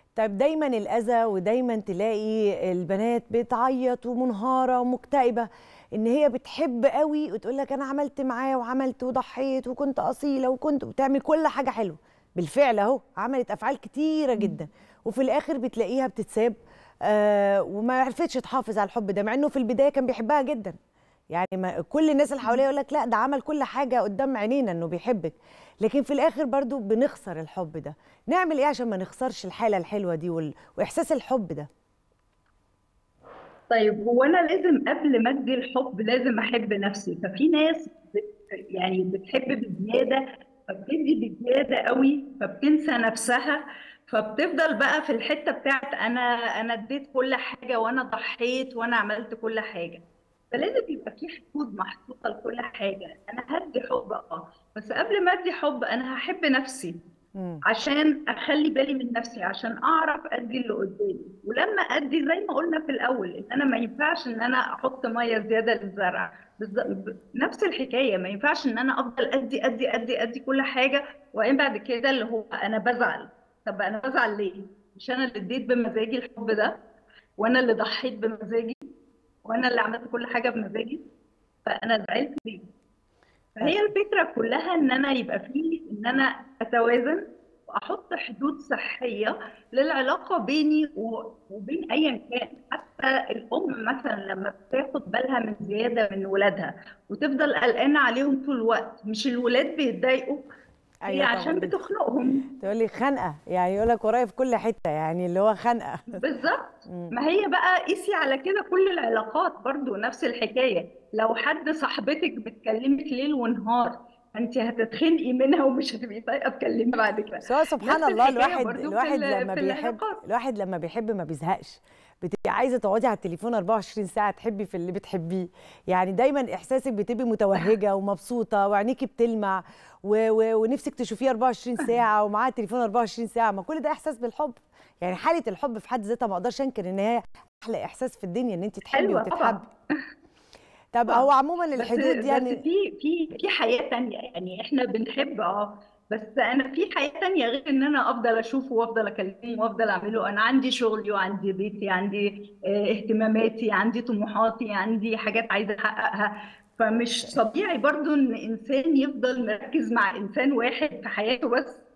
طيب دايما الأذى ودايما تلاقي البنات بتعيط ومنهارة ومكتئبة إن هي بتحب قوي وتقول لك أنا عملت معاه وعملت وضحيت وكنت أصيلة وكنت بتعمل كل حاجة حلوة بالفعل أهو عملت أفعال كتيرة جدا وفي الآخر بتلاقيها بتتساب آه وما عرفتش تحافظ على الحب ده مع إنه في البداية كان بيحبها جدا يعني ما كل الناس اللي حواليا يقول لك لا ده عمل كل حاجه قدام عينينا انه بيحبك لكن في الاخر برضو بنخسر الحب ده نعمل ايه عشان ما نخسرش الحاله الحلوه دي وال... واحساس الحب ده طيب هو انا لازم قبل ما ادي الحب لازم احب نفسي ففي ناس بت يعني بتحب بزياده فبتدي بزياده قوي فبتنسى نفسها فبتفضل بقى في الحته بتاعت انا انا اديت كل حاجه وانا ضحيت وانا عملت كل حاجه فلازم يبقى في حدود محطوطه لكل حاجه انا هدي حب اه بس قبل ما ادي حب انا هحب نفسي مم. عشان اخلي بالي من نفسي عشان اعرف ادي اللي قدامي ولما ادي زي ما قلنا في الاول ان انا ما ينفعش ان انا احط ميه زياده للزرع بالظ- ب- نفس الحكايه ما ينفعش ان انا افضل ادي ادي ادي ادي كل حاجه وبعدين بعد كده اللي هو انا بزعل طب انا بزعل ليه؟ مش انا اللي اديت بمزاجي الحب ده وانا اللي ضحيت بمزاجي وانا اللي عملت كل حاجه بمزاجي فانا زعلت ليه؟ فهي الفكرة كلها إن أنا يبقى فيه إن أنا أتوازن وأحط حدود صحية للعلاقة بيني و- وبين أيا كان حتى الأم مثلا لما بتاخد بالها من زيادة من ولادها وتفضل قلقانة عليهم طول الوقت مش الولاد بيتضايقوا هي ايوه طبعا عشان بت- بتخنقهم تقول لي خنقه يعني يقول لك ورايا في كل حته يعني اللي هو خنقه بالظبط مم. ما هي بقى قيسي على كده كل العلاقات برضو نفس الحكاية لو حد صاحبتك بتكلمك ليل ونهار انت هتتخنقي منها ومش هتبقي طايقه تكلمي بعد كده بس هو سبحان نفس الله الحكايه الواحد برضو في الواحد ال- لما في بيحب العلاقات الواحد لما بيحب ما بيزهقش بتبقي عايزه تقعدي على التليفون 24 ساعه تحبي في اللي بتحبيه يعني دايما احساسك بتبقي متوهجه ومبسوطه وعينيكي بتلمع و... و... ونفسك تشوفيه 24 ساعه ومعاه التليفون 24 ساعه ما كل ده احساس بالحب يعني حاله الحب في حد ذاتها ما اقدرش انكر ان هي احلى احساس في الدنيا ان انت تحبي حلوه وتتحبي طبعا طب طبعا هو عموما بس الحدود بس يعني في في في حياه تانية يعني احنا بنحب اه بس انا في حياه تانية غير ان انا افضل اشوفه وافضل اكلمه وافضل اعمله انا عندي شغلي وعندي بيتي عندي اه، اهتماماتي عندي طموحاتي عندي حاجات عايزه احققها فمش طبيعي برضو ان انسان يفضل مركز مع انسان واحد في حياته بس